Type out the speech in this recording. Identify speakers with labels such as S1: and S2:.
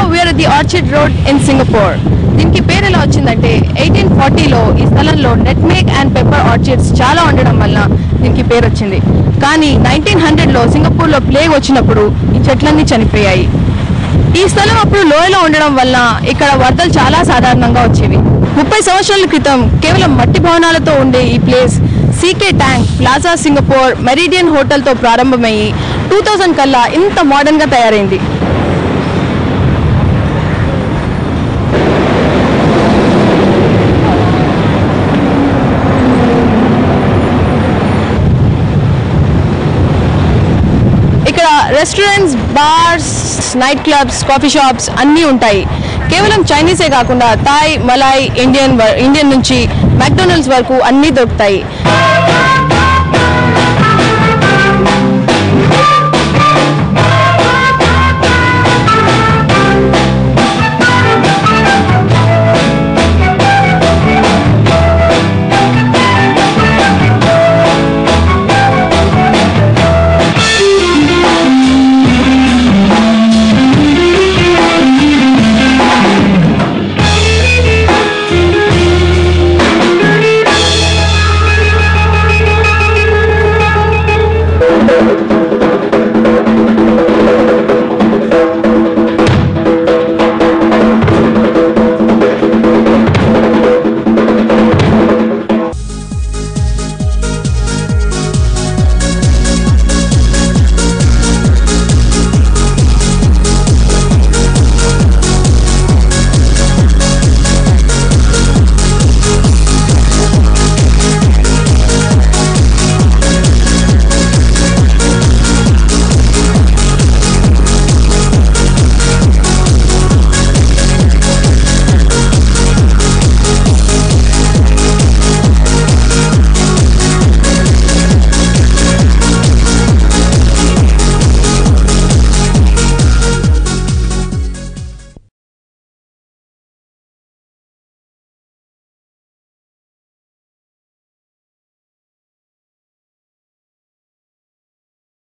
S1: we are the Orchard Road in Singapore దీనికి పేరు ఎలా వచ్చిందంటే ఎయిటీన్ ఫార్టీలో ఈ స్థలంలో నెట్మేక్ అండ్ పెప్పర్ ఆర్చిడ్స్ చాలా ఉండడం వల్ల దీనికి పేరు వచ్చింది కానీ నైన్టీన్ హండ్రెడ్లో సింగపూర్లో ప్లేగ్ వచ్చినప్పుడు ఈ చెట్లన్నీ చనిపోయాయి ఈ స్థలం అప్పుడు లోయలో ఉండడం వల్ల ఇక్కడ వరదలు చాలా సాధారణంగా వచ్చేవి ముప్పై సంవత్సరాల క్రితం కేవలం మట్టి భవనాలతో ఉండే ఈ place CK tank plaza Singapore Meridien హోటల్తో ప్రారంభమయ్యి టూ థౌజండ్ కల్లా ఇంత మోడర్న్గా తయారైంది ఇక్కడ restaurants bars night clubs coffee shops అన్నీ ఉంటాయి కేవలం చైనీసే కాకుండా థాయ్ మలాయ్ ఇండియన్ వ- ఇండియన్ నుంచి మెక్డొనాల్డ్స్ వరకు అన్నీ దొరుకుతాయి